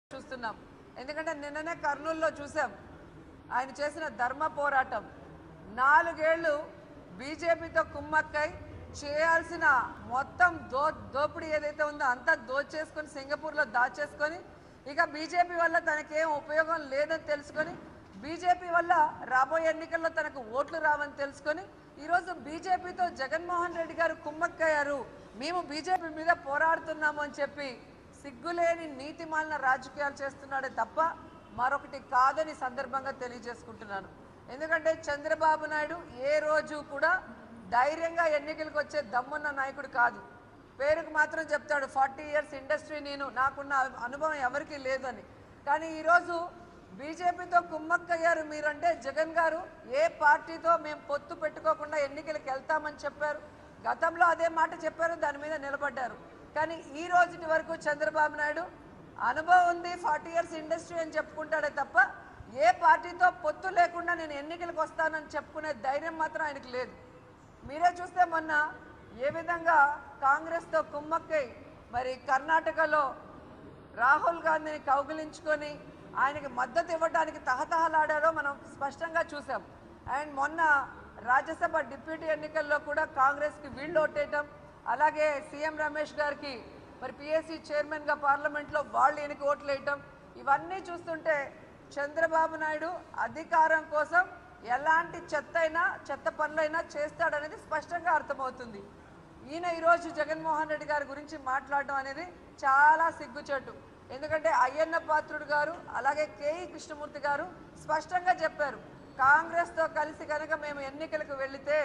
చూస్తున్నాం ఎందుకంటే నిన్ననే కర్నూలులో చూసాం ఆయన చేసిన ధర్మ పోరాటం నాలుగేళ్లు బీజేపీతో కుమ్మక్కై చేయాల్సిన మొత్తం దో దోపిడీ ఏదైతే ఉందో అంతా దోచేసుకొని సింగపూర్లో దాచేసుకొని ఇక బీజేపీ వల్ల తనకేం ఉపయోగం లేదని తెలుసుకొని బీజేపీ వల్ల రాబోయే ఎన్నికల్లో తనకు ఓట్లు రావని తెలుసుకొని ఈరోజు బీజేపీతో జగన్మోహన్ రెడ్డి గారు కుమ్మక్కయ్యారు మేము బీజేపీ మీద పోరాడుతున్నాము అని చెప్పి సిగ్గులేని నీతిమాలిన రాజకీయాలు చేస్తున్నాడే తప్ప మరొకటి కాదని సందర్భంగా తెలియజేసుకుంటున్నాను ఎందుకంటే చంద్రబాబు నాయుడు ఏ రోజు కూడా ధైర్యంగా ఎన్నికలకు వచ్చే దమ్మున్న నాయకుడు కాదు పేరుకు మాత్రం చెప్తాడు ఫార్టీ ఇయర్స్ ఇండస్ట్రీ నేను నాకున్న అనుభవం ఎవరికీ లేదని కానీ ఈరోజు బీజేపీతో కుమ్మక్కయ్యారు మీరంటే జగన్ గారు ఏ పార్టీతో మేము పొత్తు పెట్టుకోకుండా ఎన్నికలకు వెళ్తామని చెప్పారు గతంలో అదే మాట చెప్పారు దాని మీద నిలబడ్డారు కానీ ఈ రోజుటి వరకు చంద్రబాబు నాయుడు అనుభవం ఉంది ఫార్టీ ఇయర్స్ ఇండస్ట్రీ అని చెప్పుకుంటాడే తప్ప ఏ పార్టీతో పొత్తు లేకుండా నేను ఎన్నికలకు వస్తానని చెప్పుకునే ధైర్యం మాత్రం ఆయనకు లేదు మీరే చూస్తే మొన్న ఏ విధంగా కాంగ్రెస్తో కుమ్మక్కై మరి కర్ణాటకలో రాహుల్ గాంధీని కౌగిలించుకొని ఆయనకి మద్దతు ఇవ్వడానికి తహతహలాడారో మనం స్పష్టంగా చూసాం అండ్ మొన్న రాజ్యసభ డిప్యూటీ ఎన్నికల్లో కూడా కాంగ్రెస్కి వీళ్ళు ఓటేయటం అలాగే సీఎం రమేష్ గారికి మరి పిఎస్సి చైర్మన్గా పార్లమెంట్లో వాళ్ళు ఈయనకి ఓట్లు వేయటం ఇవన్నీ చూస్తుంటే చంద్రబాబు నాయుడు అధికారం కోసం ఎలాంటి చెత్త అయినా చెత్త పనులైనా చేస్తాడనేది స్పష్టంగా అర్థమవుతుంది ఈయన ఈరోజు జగన్మోహన్ రెడ్డి గారి గురించి మాట్లాడడం అనేది చాలా సిగ్గుచేటు ఎందుకంటే అయ్యన్న పాత్రుడు గారు అలాగే కేఈ కృష్ణమూర్తి గారు స్పష్టంగా చెప్పారు కాంగ్రెస్తో కలిసి కనుక మేము ఎన్నికలకు వెళితే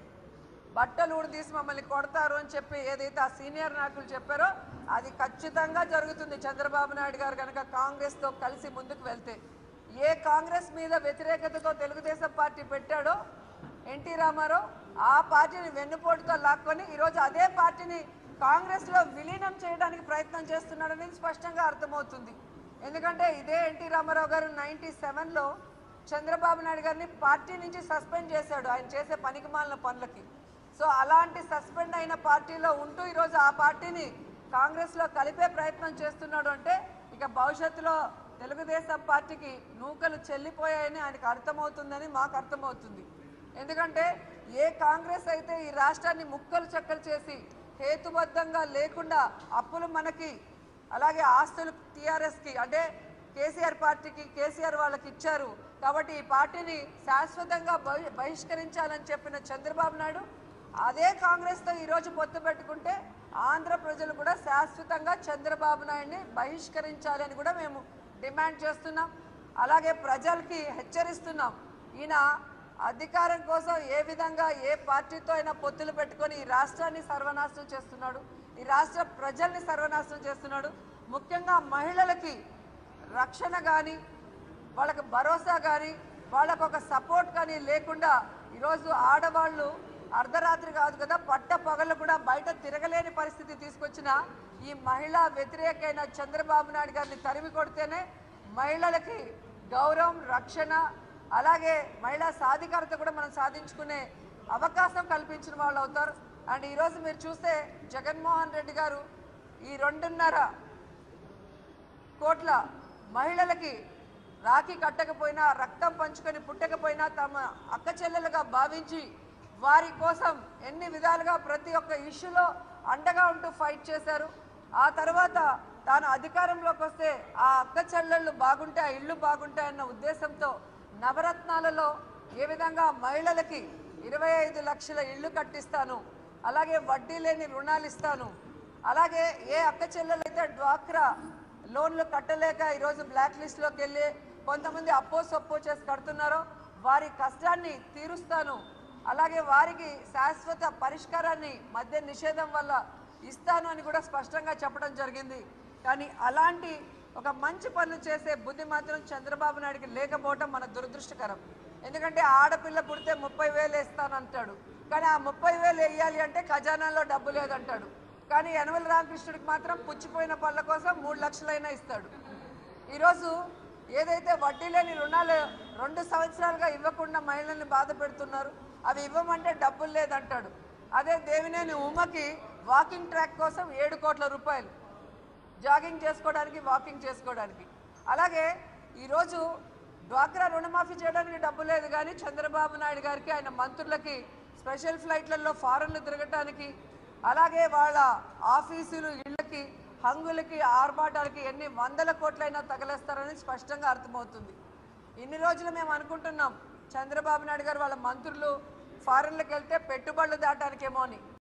బట్టలు ఊడదీసి మమ్మల్ని కొడతారు అని చెప్పి ఏదైతే ఆ సీనియర్ నాయకులు చెప్పారో అది ఖచ్చితంగా జరుగుతుంది చంద్రబాబు నాయుడు గారు కనుక కాంగ్రెస్తో కలిసి ముందుకు వెళ్తే ఏ కాంగ్రెస్ మీద వ్యతిరేకతతో తెలుగుదేశం పార్టీ పెట్టాడో ఎన్టీ రామారావు ఆ పార్టీని వెన్నుపోటుతో లాక్కొని ఈరోజు అదే పార్టీని కాంగ్రెస్లో విలీనం చేయడానికి ప్రయత్నం చేస్తున్నాడనేది స్పష్టంగా అర్థమవుతుంది ఎందుకంటే ఇదే ఎన్టీ రామారావు గారు నైన్టీ సెవెన్లో చంద్రబాబు నాయుడు గారిని పార్టీ నుంచి సస్పెండ్ చేశాడు ఆయన చేసే పనికిమాలిన పనులకి సో అలాంటి సస్పెండ్ అయిన పార్టీలో ఉంటూ ఈరోజు ఆ పార్టీని కాంగ్రెస్లో కలిపే ప్రయత్నం చేస్తున్నాడు అంటే ఇక భవిష్యత్తులో తెలుగుదేశం పార్టీకి నూకలు చెల్లిపోయాయని ఆయనకు అర్థమవుతుందని మాకు అర్థమవుతుంది ఎందుకంటే ఏ కాంగ్రెస్ అయితే ఈ రాష్ట్రాన్ని ముక్కలు చెక్కలు చేసి హేతుబద్ధంగా లేకుండా అప్పులు మనకి అలాగే ఆస్తులు టీఆర్ఎస్కి అంటే కేసీఆర్ పార్టీకి కేసీఆర్ వాళ్ళకి ఇచ్చారు కాబట్టి ఈ పార్టీని శాశ్వతంగా బహి- బహిష్కరించాలని చెప్పిన చంద్రబాబు నాయుడు అదే కాంగ్రెస్తో ఈరోజు పొత్తు పెట్టుకుంటే ఆంధ్ర ప్రజలు కూడా శాశ్వతంగా చంద్రబాబు నాయుడిని బహిష్కరించాలని కూడా మేము డిమాండ్ చేస్తున్నాం అలాగే ప్రజలకి హెచ్చరిస్తున్నాం ఈయన అధికారం కోసం ఏ విధంగా ఏ పార్టీతో అయినా పొత్తులు పెట్టుకొని ఈ రాష్ట్రాన్ని సర్వనాశనం చేస్తున్నాడు ఈ రాష్ట్ర ప్రజల్ని సర్వనాశనం చేస్తున్నాడు ముఖ్యంగా మహిళలకి రక్షణ కానీ వాళ్ళకి భరోసా కానీ వాళ్ళకు ఒక సపోర్ట్ కానీ లేకుండా ఈరోజు ఆడవాళ్ళు అర్ధరాత్రి కాదు కదా పట్ట పగలు కూడా బయట తిరగలేని పరిస్థితి తీసుకొచ్చిన ఈ మహిళా వ్యతిరేకైన చంద్రబాబు నాయుడు గారిని తరిమి కొడితేనే మహిళలకి గౌరవం రక్షణ అలాగే మహిళా సాధికారత కూడా మనం సాధించుకునే అవకాశం కల్పించిన వాళ్ళు అవుతారు అండ్ ఈరోజు మీరు చూస్తే జగన్మోహన్ రెడ్డి గారు ఈ రెండున్నర కోట్ల మహిళలకి రాఖీ కట్టకపోయినా రక్తం పంచుకొని పుట్టకపోయినా తమ అక్క చెల్లెలుగా భావించి వారి కోసం ఎన్ని విధాలుగా ప్రతి ఒక్క ఇష్యూలో అండగా ఉంటూ ఫైట్ చేశారు ఆ తర్వాత తాను అధికారంలోకి వస్తే ఆ అక్క చెల్లెళ్ళు బాగుంటే ఆ ఇళ్ళు బాగుంటాయన్న ఉద్దేశంతో నవరత్నాలలో ఏ విధంగా మహిళలకి ఇరవై ఐదు లక్షల ఇళ్ళు కట్టిస్తాను అలాగే వడ్డీ లేని రుణాలు ఇస్తాను అలాగే ఏ అక్క చెల్లెలైతే డ్వాక్రా లోన్లు కట్టలేక ఈరోజు బ్లాక్ లిస్ట్లోకి వెళ్ళి కొంతమంది అప్పో సొప్పో చేసి కడుతున్నారో వారి కష్టాన్ని తీరుస్తాను అలాగే వారికి శాశ్వత పరిష్కారాన్ని మద్య నిషేధం వల్ల ఇస్తాను అని కూడా స్పష్టంగా చెప్పడం జరిగింది కానీ అలాంటి ఒక మంచి పనులు చేసే బుద్ధి మాత్రం చంద్రబాబు నాయుడికి లేకపోవడం మన దురదృష్టకరం ఎందుకంటే ఆడపిల్ల పుడితే ముప్పై వేలు వేస్తానంటాడు కానీ ఆ ముప్పై వేలు వేయాలి అంటే ఖజానాలో డబ్బు లేదంటాడు కానీ యనమల రామకృష్ణుడికి మాత్రం పుచ్చిపోయిన పళ్ళ కోసం మూడు లక్షలైనా ఇస్తాడు ఈరోజు ఏదైతే వడ్డీ లేని రుణాలు రెండు సంవత్సరాలుగా ఇవ్వకుండా మహిళల్ని బాధ పెడుతున్నారు అవి ఇవ్వమంటే డబ్బులు లేదంటాడు అదే దేవినేని ఉమకి వాకింగ్ ట్రాక్ కోసం ఏడు కోట్ల రూపాయలు జాగింగ్ చేసుకోవడానికి వాకింగ్ చేసుకోవడానికి అలాగే ఈరోజు డ్వాక్రా రుణమాఫీ చేయడానికి డబ్బు లేదు కానీ చంద్రబాబు నాయుడు గారికి ఆయన మంత్రులకి స్పెషల్ ఫ్లైట్లలో ఫారెన్లు తిరగటానికి అలాగే వాళ్ళ ఆఫీసులు ఇళ్ళకి హంగులకి ఆర్భాటాలకి ఎన్ని వందల కోట్లైనా తగలేస్తారని స్పష్టంగా అర్థమవుతుంది ఇన్ని రోజులు మేము అనుకుంటున్నాం చంద్రబాబు నాయుడు గారు వాళ్ళ మంత్రులు ఫారెన్లకు వెళ్తే పెట్టుబడులు దాటానికేమో అని